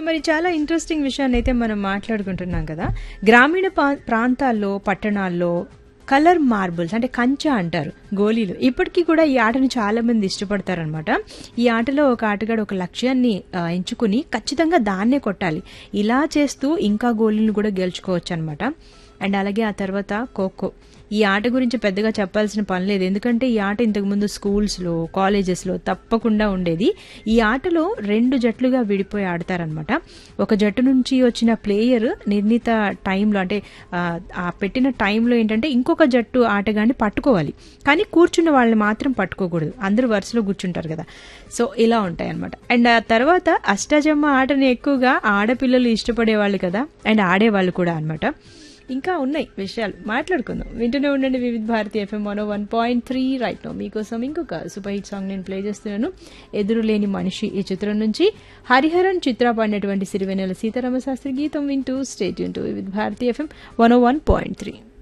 మరి చాలా ఇంట్రెస్టింగ్ విషయాన్ని అయితే మనం మాట్లాడుకుంటున్నాం కదా గ్రామీణ పా- ప్రాంతాల్లో పట్టణాల్లో కలర్ మార్బుల్స్ అంటే కంచ అంటారు గోళీలు ఇప్పటికీ కూడా ఈ ఆటను చాలా మంది ఇష్టపడతారనమాట ఈ ఆటలో ఒక ఆటగాడు ఒక లక్ష్యాన్ని ఆ, ఎంచుకుని ఖచ్చితంగా దాన్నే కొట్టాలి ఇలా చేస్తూ ఇంకా గోళీలను కూడా గెలుచుకోవచ్చు అనమాట అండ్ అలాగే ఆ తర్వాత ఖోఖో ఈ ఆట గురించి పెద్దగా చెప్పాల్సిన పని లేదు ఎందుకంటే ఈ ఆట ఇంతకుముందు స్కూల్స్లో కాలేజెస్లో తప్పకుండా ఉండేది ఈ ఆటలో రెండు జట్లుగా విడిపోయి ఆడతారనమాట ఒక జట్టు నుంచి వచ్చిన ప్లేయర్ నిర్ణీత టైంలో అంటే ఆ, ఆ పెట్టిన టైంలో ఏంటంటే ఇంకొక జట్టు ఆటగాన్ని పట్టుకోవాలి కానీ కూర్చున్న వాళ్ళని మాత్రం పట్టుకోకూడదు అందరూ వరుసలో కూర్చుంటారు కదా సో ఇలా ఉంటాయి అనమాట అండ్ ఆ తర్వాత అష్టాచమ్మ ఆటని ఎక్కువగా ఆడపిల్లలు ఇష్టపడేవాళ్ళు కదా అండ్ ఆడేవాళ్ళు కూడా అన్నమాట ఇంకా ఉన్నాయి విషయాలు మాట్లాడుకుందాం వింటూనే ఉండండి Vividh Bharati FM one one point three right now మీకోసం ఇంకొక సూపర్ హిట్ సాంగ్ నేను ప్లే చేస్తున్నాను ఎదురులేని మనిషి ఈ చిత్రం నుంచి హరిహరన్ చిత్ర పాడినటువంటి సిరివెన్నెల సీతారామ శాస్త్రి గీతం వింటూ స్టేట్ వింటూ Vividh Bharati FM one one point three